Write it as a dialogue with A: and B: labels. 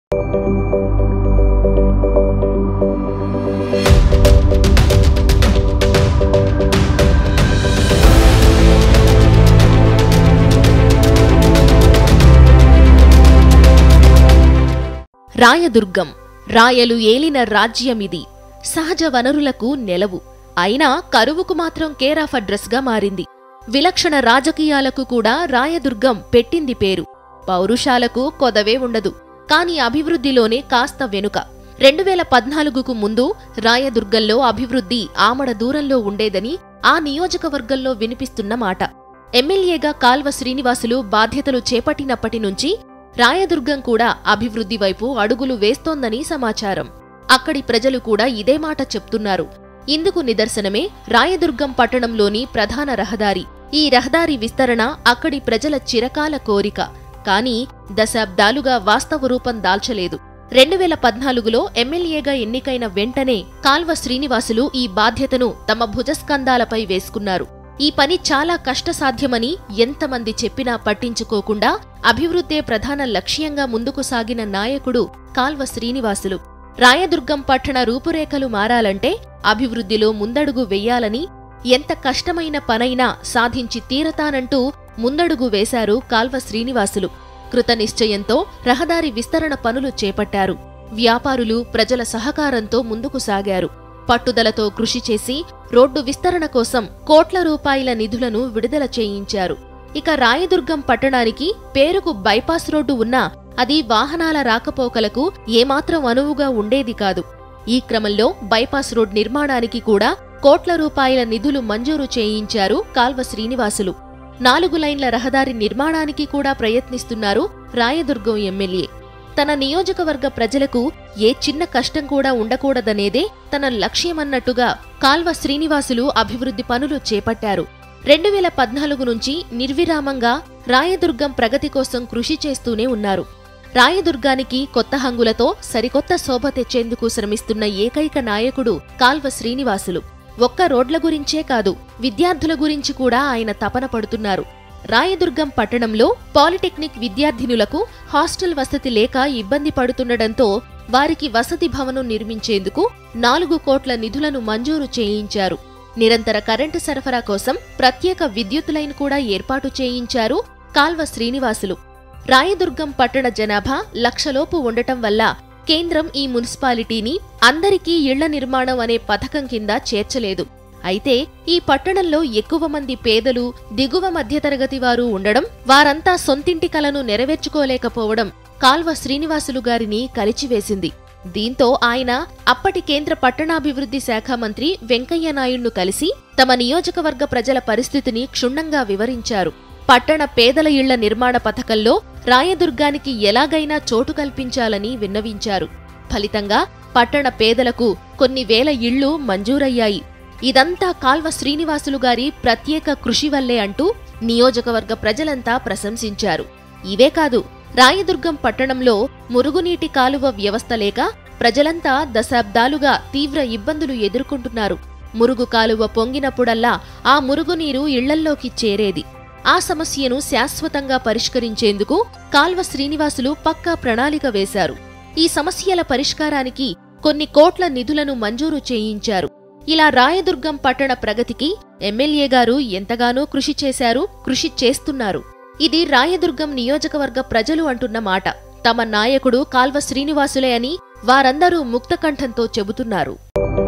A: రాయదుర్గం రాయలు ఏలిన రాజ్యమిది సహజ వనరులకు నెలవు అయినా కరువుకు మాత్రం కేర్ ఆఫ్ అడ్రస్ గా మారింది విలక్షణ రాజకీయాలకు కూడా రాయదుర్గం పెట్టింది పేరు పౌరుషాలకు కొదవే ఉండదు కాని అభివృద్ధిలోనే కాస్త వెనుక రెండు వేల పద్నాలుగుకు ముందు రాయదుర్గంలో అభివృద్ధి ఆమడ దూరంలో ఉండేదని ఆ నియోజకవర్గంలో వినిపిస్తున్న మాట ఎమ్మెల్యేగా కాల్వ శ్రీనివాసులు బాధ్యతలు చేపట్టినప్పటి నుంచి రాయదుర్గం కూడా అభివృద్ధి వైపు అడుగులు వేస్తోందని సమాచారం అక్కడి ప్రజలు కూడా ఇదే మాట చెప్తున్నారు ఇందుకు నిదర్శనమే రాయదుర్గం పట్టణంలోని ప్రధాన రహదారి ఈ రహదారి విస్తరణ అక్కడి ప్రజల చిరకాల కోరిక కానీ దశాబ్దాలుగా వాస్తవ రూపం దాల్చలేదు రెండు వేల పద్నాలుగులో ఎమ్మెల్యేగా ఎన్నికైన వెంటనే కాల్వ శ్రీనివాసులు ఈ బాధ్యతను తమ భుజస్కంధాలపై వేసుకున్నారు ఈ పని చాలా కష్టసాధ్యమని ఎంతమంది చెప్పినా పట్టించుకోకుండా అభివృద్ధే ప్రధాన లక్ష్యంగా ముందుకు సాగిన నాయకుడు కాల్వ శ్రీనివాసులు రాయదుర్గం పట్టణ రూపురేఖలు మారాలంటే అభివృద్ధిలో ముందడుగు వెయ్యాలని ఎంత కష్టమైన పనైనా సాధించి తీరతానంటూ ముందడుగు వేశారు కాల్వ శ్రీనివాసులు కృతనిశ్చయంతో రహదారి విస్తరణ పనులు చేపట్టారు వ్యాపారులు ప్రజల సహకారంతో ముందుకు సాగారు పట్టుదలతో కృషి చేసి రోడ్డు విస్తరణ కోసం కోట్ల రూపాయల నిధులను విడుదల చేయించారు ఇక రాయదుర్గం పట్టణానికి పేరుకు బైపాస్ రోడ్డు ఉన్నా అది వాహనాల రాకపోకలకు ఏమాత్రం అనువుగా ఉండేది కాదు ఈ క్రమంలో బైపాస్ రోడ్ నిర్మాణానికి కూడా కోట్ల రూపాయల నిధులు మంజూరు చేయించారు కాల్వ శ్రీనివాసులు నాలుగు లైన్ల రహదారి నిర్మాణానికి కూడా ప్రయత్నిస్తున్నారు రాయదుర్గం ఎమ్మెల్యే తన నియోజకవర్గ ప్రజలకు ఏ చిన్న కష్టం కూడా ఉండకూడదనేదే తన లక్ష్యమన్నట్టుగా కాల్వ శ్రీనివాసులు అభివృద్ధి పనులు చేపట్టారు రెండు వేల పద్నాలుగు నుంచి నిర్విరామంగా రాయదుర్గం ప్రగతి కోసం కృషి చేస్తూనే ఉన్నారు రాయదుర్గానికి కొత్త హంగులతో సరికొత్త శోభ తెచ్చేందుకు శ్రమిస్తున్న ఏకైక నాయకుడు కాల్వ శ్రీనివాసులు ఒక్క రోడ్ల గురించే కాదు విద్యార్థుల గురించి కూడా ఆయన తపన పడుతున్నారు రాయదుర్గం పట్టణంలో పాలిటెక్నిక్ విద్యార్థినులకు హాస్టల్ వసతి లేక ఇబ్బంది పడుతుండటంతో వారికి వసతి భవనం నిర్మించేందుకు నాలుగు కోట్ల నిధులను మంజూరు చేయించారు నిరంతర కరెంటు సరఫరా కోసం ప్రత్యేక విద్యుత్ లైన్ కూడా ఏర్పాటు చేయించారు కాల్వ శ్రీనివాసులు రాయదుర్గం పట్టణ జనాభా లక్షలోపు ఉండటం వల్ల కేంద్రం ఈ మున్సిపాలిటీని అందరికీ ఇళ్ల నిర్మాణం అనే పథకం కింద చేర్చలేదు అయితే ఈ పట్టణంలో ఎక్కువ మంది పేదలు దిగువ మధ్యతరగతి వారు ఉండడం వారంతా సొంతింటి కలను నెరవేర్చుకోలేకపోవడం కాల్వ శ్రీనివాసులు గారిని కలిచివేసింది దీంతో ఆయన అప్పటి కేంద్ర పట్టణాభివృద్ధి శాఖ మంత్రి వెంకయ్య నాయుడును కలిసి తమ నియోజకవర్గ ప్రజల పరిస్థితిని క్షుణ్ణంగా వివరించారు పట్టణ పేదల ఇళ్ల నిర్మాణ పథకంలో రాయదుర్గానికి ఎలాగైనా చోటు కల్పించాలని విన్నవించారు ఫలితంగా పట్టణ పేదలకు కొన్ని వేల ఇళ్లు మంజూరయ్యాయి ఇదంతా కాల్వ శ్రీనివాసులు గారి ప్రత్యేక కృషి వల్లే అంటూ నియోజకవర్గ ప్రజలంతా ప్రశంసించారు ఇవే కాదు రాయదుర్గం పట్టణంలో మురుగునీటి కాలువ వ్యవస్థ లేక ప్రజలంతా దశాబ్దాలుగా తీవ్ర ఇబ్బందులు ఎదుర్కొంటున్నారు మురుగు కాలువ పొంగినప్పుడల్లా ఆ మురుగునీరు ఇళ్లల్లోకి చేరేది ఆ సమస్యను శాశ్వతంగా పరిష్కరించేందుకు కాల్వ శ్రీనివాసులు పక్కా ప్రణాళిక వేశారు ఈ సమస్యల పరిష్కారానికి కొన్ని కోట్ల నిధులను మంజూరు చేయించారు ఇలా రాయదుర్గం పట్టణ ప్రగతికి ఎమ్మెల్యే గారు ఎంతగానో కృషి చేశారు కృషి చేస్తున్నారు ఇది రాయదుర్గం నియోజకవర్గ ప్రజలు అంటున్న మాట తమ నాయకుడు కాల్వ శ్రీనివాసులే అని వారందరూ ముక్తకంఠంతో చెబుతున్నారు